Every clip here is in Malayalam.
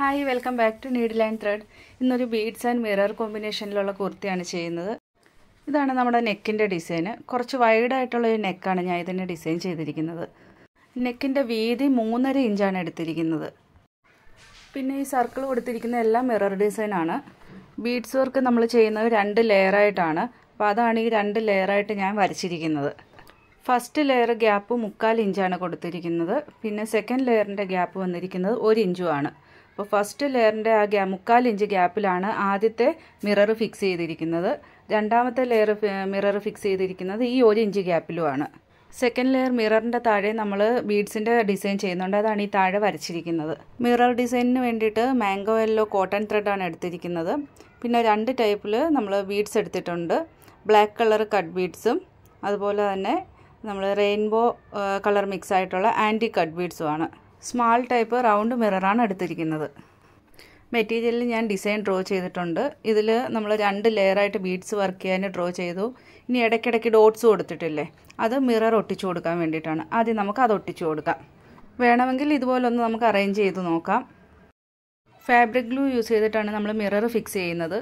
hi welcome back to needle and thread ഇന്നൊരു ബീഡ്സ് ആൻഡ് മിറർ കോമ്പിനേഷനിലുള്ള കുർത്തിയാണ് ചെയ്യുന്നത് ഇതാണ് നമ്മുടെ നെക്കിൻ്റെ ഡിസൈന് കുറച്ച് വൈഡായിട്ടുള്ള ഒരു നെക്കാണ് ഞാൻ ഇതിന് ഡിസൈൻ ചെയ്തിരിക്കുന്നത് നെക്കിൻ്റെ വീതി മൂന്നര ഇഞ്ചാണ് എടുത്തിരിക്കുന്നത് പിന്നെ ഈ സർക്കിൾ കൊടുത്തിരിക്കുന്ന എല്ലാം മിറർ ഡിസൈനാണ് ബീഡ്സ് വർക്ക് നമ്മൾ ചെയ്യുന്നത് രണ്ട് ലെയറായിട്ടാണ് അപ്പോൾ അതാണ് ഈ രണ്ട് ലെയറായിട്ട് ഞാൻ വരച്ചിരിക്കുന്നത് ഫസ്റ്റ് ലെയർ ഗ്യാപ്പ് മുക്കാൽ ഇഞ്ചാണ് കൊടുത്തിരിക്കുന്നത് പിന്നെ സെക്കൻഡ് ലെയറിൻ്റെ ഗ്യാപ്പ് വന്നിരിക്കുന്നത് ഒരു ഇഞ്ചുമാണ് അപ്പോൾ ഫസ്റ്റ് ലെയറിൻ്റെ ആ ഗ്യാ മുക്കാൽ ഇഞ്ച് ഗ്യാപ്പിലാണ് ആദ്യത്തെ മിറർ ഫിക്സ് ചെയ്തിരിക്കുന്നത് രണ്ടാമത്തെ ലെയർ മിറർ ഫിക്സ് ചെയ്തിരിക്കുന്നത് ഈ ഒരു ഇഞ്ച് ഗ്യാപ്പിലുമാണ് സെക്കൻഡ് ലെയർ മിററിൻ്റെ താഴെ നമ്മൾ ബീഡ്സിൻ്റെ ഡിസൈൻ ചെയ്യുന്നുണ്ട് അതാണ് ഈ താഴെ വരച്ചിരിക്കുന്നത് മിറർ ഡിസൈനിന് വേണ്ടിയിട്ട് മാംഗോ യെല്ലോ കോട്ടൺ ത്രെഡാണ് എടുത്തിരിക്കുന്നത് പിന്നെ രണ്ട് ടൈപ്പിൽ നമ്മൾ ബീഡ്സ് എടുത്തിട്ടുണ്ട് ബ്ലാക്ക് കളർ കട്ട് ബീഡ്സും അതുപോലെ തന്നെ നമ്മൾ റെയിൻബോ കളർ മിക്സ് ആയിട്ടുള്ള ആൻറ്റി കട്ട് ബീഡ്സുമാണ് സ്മാൾ ടൈപ്പ് റൗണ്ട് മിററാണ് എടുത്തിരിക്കുന്നത് മെറ്റീരിയലിൽ ഞാൻ ഡിസൈൻ ഡ്രോ ചെയ്തിട്ടുണ്ട് ഇതിൽ നമ്മൾ രണ്ട് ലെയറായിട്ട് ബീഡ്സ് വർക്ക് ചെയ്യാൻ ഡ്രോ ചെയ്തു ഇനി ഇടയ്ക്കിടയ്ക്ക് ഡോട്ട്സ് കൊടുത്തിട്ടില്ലേ അത് മിറർ ഒട്ടിച്ചു കൊടുക്കാൻ വേണ്ടിയിട്ടാണ് ആദ്യം നമുക്ക് അത് ഒട്ടിച്ചു കൊടുക്കാം വേണമെങ്കിൽ ഇതുപോലൊന്ന് നമുക്ക് അറേഞ്ച് ചെയ്ത് നോക്കാം ഫാബ്രിക് ഗ്ലൂ യൂസ് ചെയ്തിട്ടാണ് നമ്മൾ മിറർ ഫിക്സ് ചെയ്യുന്നത്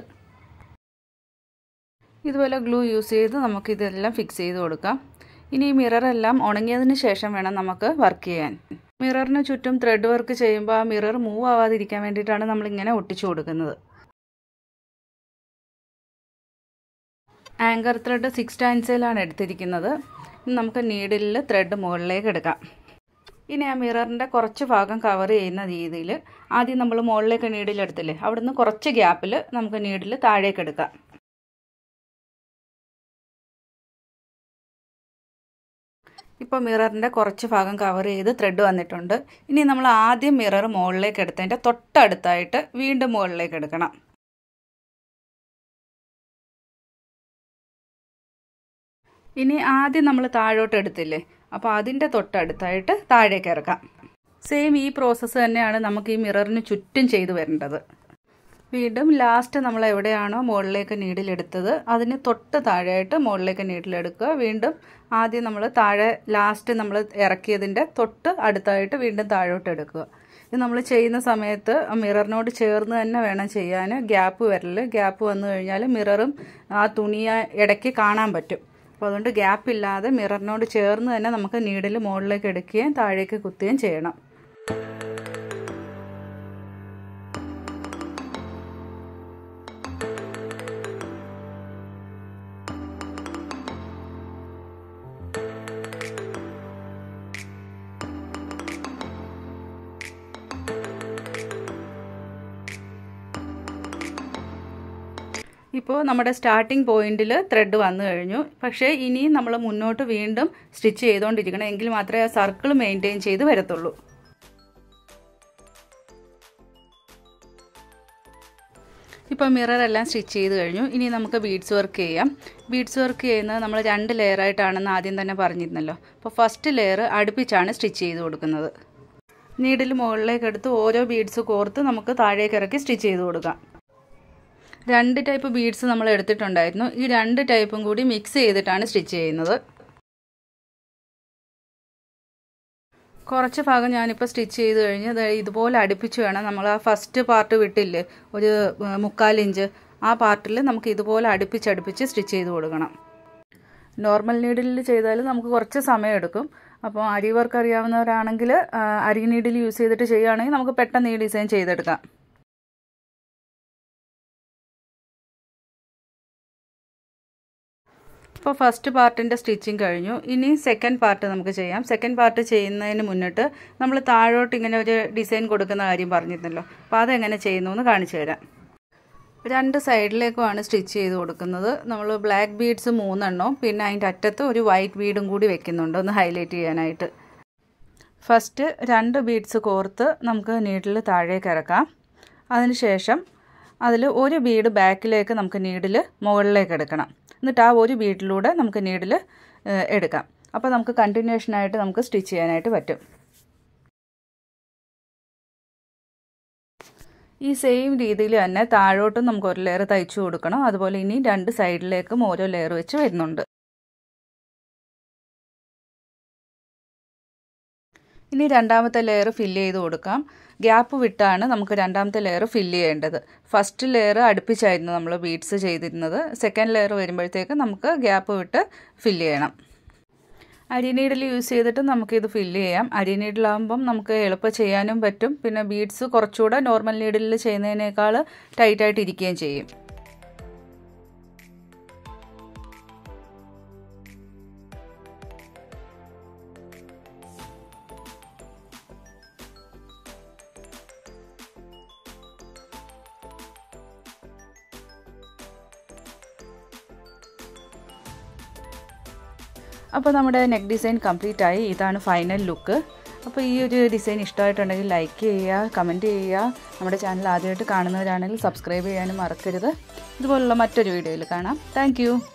ഇതുപോലെ ഗ്ലൂ യൂസ് ചെയ്ത് നമുക്ക് ഇതെല്ലാം ഫിക്സ് ചെയ്ത് കൊടുക്കാം ഇനി ഈ മിററെല്ലാം ഉണങ്ങിയതിന് ശേഷം വേണം നമുക്ക് വർക്ക് ചെയ്യാൻ മിററിന് ചുറ്റും ത്രെഡ് വർക്ക് ചെയ്യുമ്പോൾ ആ മിറർ മൂവ് ആവാതിരിക്കാൻ വേണ്ടിയിട്ടാണ് നമ്മൾ ഇങ്ങനെ ഒട്ടിച്ചു കൊടുക്കുന്നത് ആങ്കർ ത്രെഡ് സിക്സ് ടാൻസയിലാണ് എടുത്തിരിക്കുന്നത് നമുക്ക് നീഡിലിൽ ത്രെഡ് മുകളിലേക്ക് എടുക്കാം ഇനി ആ മിററിൻ്റെ കുറച്ച് ഭാഗം കവർ ചെയ്യുന്ന രീതിയിൽ ആദ്യം നമ്മൾ മുകളിലേക്ക് നീഡിലെടുത്തില്ലേ അവിടുന്ന് കുറച്ച് ഗ്യാപ്പിൽ നമുക്ക് നീഡിൽ താഴേക്ക് എടുക്കാം ഇപ്പോൾ മിററിൻ്റെ കുറച്ച് ഭാഗം കവർ ചെയ്ത് ത്രെഡ് വന്നിട്ടുണ്ട് ഇനി നമ്മൾ ആദ്യം മിറർ മുകളിലേക്ക് എടുത്തതിൻ്റെ തൊട്ടടുത്തായിട്ട് വീണ്ടും മുകളിലേക്ക് എടുക്കണം ഇനി ആദ്യം നമ്മൾ താഴോട്ട് എടുത്തില്ലേ അപ്പോൾ അതിൻ്റെ തൊട്ടടുത്തായിട്ട് താഴേക്ക് ഇറക്കാം സെയിം ഈ പ്രോസസ്സ് തന്നെയാണ് നമുക്ക് ഈ മിററിന് ചുറ്റും ചെയ്തു വരേണ്ടത് വീണ്ടും ലാസ്റ്റ് നമ്മൾ എവിടെയാണോ മുകളിലേക്ക് നീഡിലെടുത്തത് അതിന് തൊട്ട് താഴെയായിട്ട് മുകളിലേക്ക് നീഡിലെടുക്കുക വീണ്ടും ആദ്യം നമ്മൾ താഴെ ലാസ്റ്റ് നമ്മൾ ഇറക്കിയതിൻ്റെ തൊട്ട് അടുത്തായിട്ട് വീണ്ടും താഴോട്ട് എടുക്കുക ഇത് നമ്മൾ ചെയ്യുന്ന സമയത്ത് മിററിനോട് ചേർന്ന് തന്നെ വേണം ചെയ്യാൻ ഗ്യാപ്പ് വരൽ ഗ്യാപ്പ് വന്നു കഴിഞ്ഞാൽ മിററും ആ തുണിയ ഇടയ്ക്ക് കാണാൻ പറ്റും അപ്പോൾ അതുകൊണ്ട് ഗ്യാപ്പ് ഇല്ലാതെ മിററിനോട് ചേർന്ന് തന്നെ നമുക്ക് നീഡിൽ മുകളിലേക്ക് എടുക്കുകയും താഴേക്ക് കുത്തുകയും ചെയ്യണം ഇപ്പോൾ നമ്മുടെ സ്റ്റാർട്ടിംഗ് പോയിന്റിൽ ത്രെഡ് വന്നു കഴിഞ്ഞു പക്ഷേ ഇനിയും നമ്മൾ മുന്നോട്ട് വീണ്ടും സ്റ്റിച്ച് ചെയ്തുകൊണ്ടിരിക്കണം എങ്കിൽ മാത്രമേ ആ സർക്കിൾ മെയിൻറ്റെയിൻ ചെയ്ത് വരത്തുള്ളൂ ഇപ്പോൾ മിററെല്ലാം സ്റ്റിച്ച് ചെയ്ത് കഴിഞ്ഞു ഇനി നമുക്ക് ബീഡ്സ് വർക്ക് ചെയ്യാം ബീഡ്സ് വർക്ക് ചെയ്യുന്നത് നമ്മൾ രണ്ട് ലെയറായിട്ടാണെന്ന് ആദ്യം തന്നെ പറഞ്ഞിരുന്നല്ലോ അപ്പോൾ ഫസ്റ്റ് ലെയർ അടുപ്പിച്ചാണ് സ്റ്റിച്ച് ചെയ്ത് കൊടുക്കുന്നത് നീഡിൽ മുകളിലേക്ക് എടുത്ത് ഓരോ ബീഡ്സ് കോർത്ത് നമുക്ക് താഴേക്ക് ഇറക്കി സ്റ്റിച്ച് ചെയ്ത് കൊടുക്കാം രണ്ട് ടൈപ്പ് ബീഡ്സ് നമ്മൾ എടുത്തിട്ടുണ്ടായിരുന്നു ഈ രണ്ട് ടൈപ്പും കൂടി മിക്സ് ചെയ്തിട്ടാണ് സ്റ്റിച്ച് ചെയ്യുന്നത് കുറച്ച് ഭാഗം ഞാനിപ്പോൾ സ്റ്റിച്ച് ചെയ്ത് കഴിഞ്ഞ് ഇതുപോലെ അടുപ്പിച്ച് വേണം നമ്മൾ ആ ഫസ്റ്റ് പാർട്ട് വിട്ടില്ലേ ഒരു മുക്കാൽ ഇഞ്ച് ആ പാർട്ടിൽ നമുക്ക് ഇതുപോലെ അടുപ്പിച്ചടുപ്പിച്ച് സ്റ്റിച്ച് ചെയ്ത് കൊടുക്കണം നോർമൽ നീഡിൽ ചെയ്താൽ നമുക്ക് കുറച്ച് സമയം എടുക്കും അപ്പോൾ അരി വർക്ക് അറിയാവുന്നവരാണെങ്കിൽ അരി നീഡിൽ യൂസ് ചെയ്തിട്ട് ചെയ്യുകയാണെങ്കിൽ നമുക്ക് പെട്ടെന്ന് ഈ ഡിസൈൻ ചെയ്തെടുക്കാം ഇപ്പോൾ ഫസ്റ്റ് പാർട്ടിൻ്റെ സ്റ്റിച്ചിങ് കഴിഞ്ഞു ഇനി സെക്കൻഡ് പാർട്ട് നമുക്ക് ചെയ്യാം സെക്കൻഡ് പാർട്ട് ചെയ്യുന്നതിന് മുന്നിട്ട് നമ്മൾ താഴോട്ട് ഇങ്ങനെ ഒരു ഡിസൈൻ കൊടുക്കുന്ന കാര്യം പറഞ്ഞിരുന്നല്ലോ അപ്പോൾ അതെങ്ങനെ ചെയ്യുന്നു എന്ന് കാണിച്ചു തരാം രണ്ട് സൈഡിലേക്കുമാണ് സ്റ്റിച്ച് ചെയ്ത് കൊടുക്കുന്നത് നമ്മൾ ബ്ലാക്ക് ബീഡ്സ് മൂന്നെണ്ണവും പിന്നെ അതിൻ്റെ അറ്റത്ത് ഒരു വൈറ്റ് ബീഡും കൂടി വെക്കുന്നുണ്ട് ഒന്ന് ഹൈലൈറ്റ് ചെയ്യാനായിട്ട് ഫസ്റ്റ് രണ്ട് ബീഡ്സ് കോർത്ത് നമുക്ക് നീഡിൽ താഴേക്ക് ഇറക്കാം അതിനുശേഷം അതിൽ ഒരു ബീഡ് ബാക്കിലേക്ക് നമുക്ക് നീഡിൽ മുകളിലേക്ക് എടുക്കണം എന്നിട്ട് ആ ഒരു ബീഡിലൂടെ നമുക്ക് നീഡിൽ എടുക്കാം അപ്പോൾ നമുക്ക് കണ്ടിന്യൂഷനായിട്ട് നമുക്ക് സ്റ്റിച്ച് ചെയ്യാനായിട്ട് പറ്റും ഈ സെയിം രീതിയിൽ തന്നെ താഴോട്ടും നമുക്ക് ഒരു ലെയർ തയ്ച്ചു കൊടുക്കണം അതുപോലെ ഇനി രണ്ട് സൈഡിലേക്കും ഓരോ ലെയർ വെച്ച് വരുന്നുണ്ട് ഇനി രണ്ടാമത്തെ ലെയർ ഫില്ല് ചെയ്ത് കൊടുക്കാം ഗ്യാപ്പ് വിട്ടാണ് നമുക്ക് രണ്ടാമത്തെ ലെയർ ഫില്ല് ചെയ്യേണ്ടത് ഫസ്റ്റ് ലെയർ അടുപ്പിച്ചായിരുന്നു നമ്മൾ ബീഡ്സ് ചെയ്തിരുന്നത് സെക്കൻഡ് ലെയർ വരുമ്പോഴത്തേക്ക് നമുക്ക് ഗ്യാപ്പ് വിട്ട് ഫില്ല് ചെയ്യണം അരിനീഡിൽ യൂസ് ചെയ്തിട്ട് നമുക്കിത് ഫില്ല് ചെയ്യാം അരിനീഡിലാകുമ്പം നമുക്ക് എളുപ്പം ചെയ്യാനും പറ്റും പിന്നെ ബീഡ്സ് കുറച്ചുകൂടെ നോർമൽ നീഡിലിൽ ചെയ്യുന്നതിനേക്കാൾ ടൈറ്റായിട്ട് ഇരിക്കുകയും ചെയ്യും അപ്പോൾ നമ്മുടെ നെക്ക് ഡിസൈൻ കംപ്ലീറ്റ് ആയി ഇതാണ് ഫൈനൽ ലുക്ക് അപ്പോൾ ഈ ഒരു ഡിസൈൻ ഇഷ്ടമായിട്ടുണ്ടെങ്കിൽ ലൈക്ക് ചെയ്യുക കമൻറ്റ് ചെയ്യുക നമ്മുടെ ചാനൽ ആദ്യമായിട്ട് കാണുന്നവരാണെങ്കിൽ സബ്സ്ക്രൈബ് ചെയ്യാനും മറക്കരുത് ഇതുപോലുള്ള മറ്റൊരു വീഡിയോയിൽ കാണാം താങ്ക്